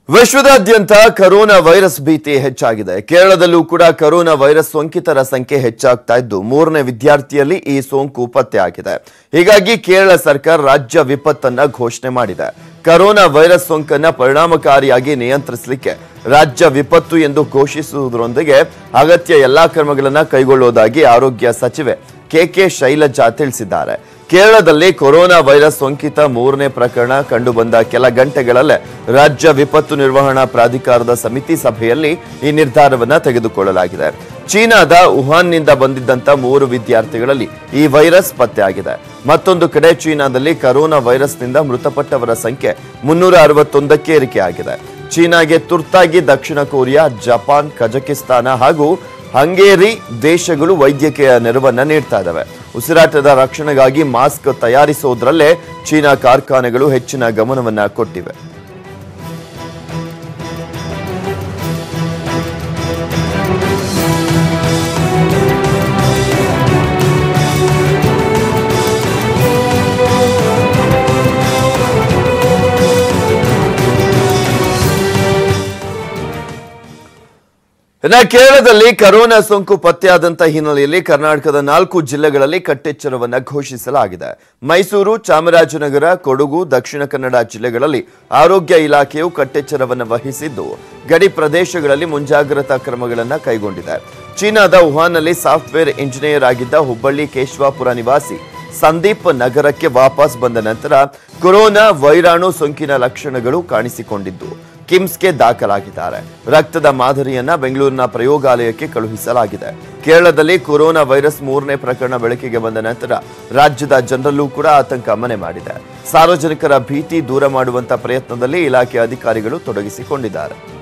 ವಿಶ್ವದಾದ್ಯಂತ corona virus ಭೀತಿ ಹೆಚ್ಚಾಗಿದೆ ಕೇರಳದಲ್ಲೂ ಕೂಡ ಕರೋನಾ ವೈರಸ್ ಸೋಂಕಿತರ ಸಂಖ್ಯೆ ಹೆಚ್ಚಾಗ್ತಾ ಇದ್ದು ಮೂರನೇ ವಿದ್ಯಾರ್ಥಿಯಲ್ಲಿ ಈ ಸೋಂಕು ಪತ್ತೆಯಾಗಿದೆ ಹೀಗಾಗಿ ಕೇರಳ ಸರ್ಕಾರ ರಾಜ್ಯ ವಿಪತ್ತನ್ನ ಘೋಷಣೆ ಮಾಡಿದೆ ಕರೋನಾ ವೈರಸ್ ಸೋಂಕನ್ನ ಪರಿಣಾಮಕಾರಿಯಾಗಿ ನಿಯಂತ್ರಿಸಲಿಕ್ಕೆ ರಾಜ್ಯ ವಿಪತ್ತು ಎಂದು ಘೋಷಿಸುವುದರೊಂದಿಗೆ ಅಗತ್ಯ ಎಲ್ಲಾ ಕ್ರಮಗಳನ್ನ ಕೈಗೊಳ್ಳುವುದಾಗಿ ಆರೋಗ್ಯ ಸಚಿವೆ ಕೆಕೆ ಶೈಲಜಾ ತಿಳಿಸಿದ್ದಾರೆ ಕೇರಳದಲ್ಲಿ ಕೊರೋನಾ ವೈರಸ್ ಸೋಂಕಿತ ಮೂರನೇ ಪ್ರಕರಣ ಕಂಡುಬಂದ ಕೆಲ ಗಂಟೆಗಳಲ್ಲೇ ರಾಜ್ಯ ವಿಪತ್ತು ನಿರ್ವಹಣಾ ಪ್ರಾಧಿಕಾರದ ಸಮಿತಿ ಸಭೆಯಲ್ಲಿ ಈ ನಿರ್ಧಾರವನ್ನ ತೆಗೆದುಕೊಳ್ಳಲಾಗಿದೆ ಚೀನಾದ ವುಹಾನ್ನಿಂದ ಬಂದಿದ್ದಂತ ಮೂರು ವಿದ್ಯಾರ್ಥಿಗಳಲ್ಲಿ ಈ ವೈರಸ್ ಪತ್ತೆಯಾಗಿದೆ ಮತ್ತೊಂದು ಕಡೆ ಚೀನಾದಲ್ಲಿ ಕರೋನಾ ವೈರಸ್ನಿಂದ ಮೃತಪಟ್ಟವರ ಸಂಖ್ಯೆ ಮುನ್ನೂರ ಅರವತ್ತೊಂದಕ್ಕೆ ಏರಿಕೆಯಾಗಿದೆ ಚೀನಾಗೆ ತುರ್ತಾಗಿ ದಕ್ಷಿಣ ಕೊರಿಯಾ ಜಪಾನ್ ಕಜಕಿಸ್ತಾನ ಹಾಗೂ ಹಂಗೇರಿ ದೇಶಗಳು ವೈದ್ಯಕೀಯ ನೆರವನ್ನ ನೀಡ್ತಾ ಇದ್ದಾವೆ ಉಸಿರಾಟದ ರಕ್ಷಣೆಗಾಗಿ ಮಾಸ್ಕ್ ತಯಾರಿಸುವುದರಲ್ಲೇ ಚೀನಾ ಕಾರ್ಖಾನೆಗಳು ಹೆಚ್ಚಿನ ಗಮನವನ್ನ ಕೊಟ್ಟಿವೆ ಇನ್ನ ಕೇರಳದಲ್ಲಿ ಕರೋನಾ ಸೋಂಕು ಪತ್ತೆಯಾದಂತ ಹಿನ್ನೆಲೆಯಲ್ಲಿ ಕರ್ನಾಟಕದ ನಾಲ್ಕು ಜಿಲ್ಲೆಗಳಲ್ಲಿ ಕಟ್ಟೆಚ್ಚರವನ್ನ ಘೋಷಿಸಲಾಗಿದೆ ಮೈಸೂರು ಚಾಮರಾಜನಗರ ಕೊಡಗು ದಕ್ಷಿಣ ಕನ್ನಡ ಜಿಲ್ಲೆಗಳಲ್ಲಿ ಆರೋಗ್ಯ ಇಲಾಖೆಯು ಕಟ್ಟೆಚ್ಚರವನ್ನು ವಹಿಸಿದ್ದು ಗಡಿ ಪ್ರದೇಶಗಳಲ್ಲಿ ಮುಂಜಾಗ್ರತಾ ಕ್ರಮಗಳನ್ನು ಕೈಗೊಂಡಿದೆ ಚೀನಾದ ವುಹಾನ್ನಲ್ಲಿ ಸಾಫ್ಟ್ವೇರ್ ಇಂಜಿನಿಯರ್ ಆಗಿದ್ದ ಹುಬ್ಬಳ್ಳಿ ಕೇಶವಾಪುರ ನಿವಾಸಿ ಸಂದೀಪ್ ನಗರಕ್ಕೆ ವಾಪಸ್ ಬಂದ ನಂತರ ಕೊರೋನಾ ವೈರಾಣು ಸೋಂಕಿನ ಲಕ್ಷಣಗಳು ಕಾಣಿಸಿಕೊಂಡಿದ್ದು ಕಿಮ್ಸ್ಗೆ ದಾಖಲಾಗಿದ್ದಾರೆ ರಕ್ತದ ಮಾದರಿಯನ್ನ ಬೆಂಗಳೂರಿನ ಪ್ರಯೋಗಾಲಯಕ್ಕೆ ಕಳುಹಿಸಲಾಗಿದೆ ಕೇರಳದಲ್ಲಿ ಕೊರೋನಾ ವೈರಸ್ ಮೂರನೇ ಪ್ರಕರಣ ಬೆಳಕಿಗೆ ಬಂದ ನಂತರ ರಾಜ್ಯದ ಜನರಲ್ಲೂ ಕೂಡ ಆತಂಕ ಮನೆ ಮಾಡಿದೆ ಸಾರ್ವಜನಿಕರ ಭೀತಿ ದೂರ ಮಾಡುವಂತ ಪ್ರಯತ್ನದಲ್ಲಿ ಇಲಾಖೆ ಅಧಿಕಾರಿಗಳು ತೊಡಗಿಸಿಕೊಂಡಿದ್ದಾರೆ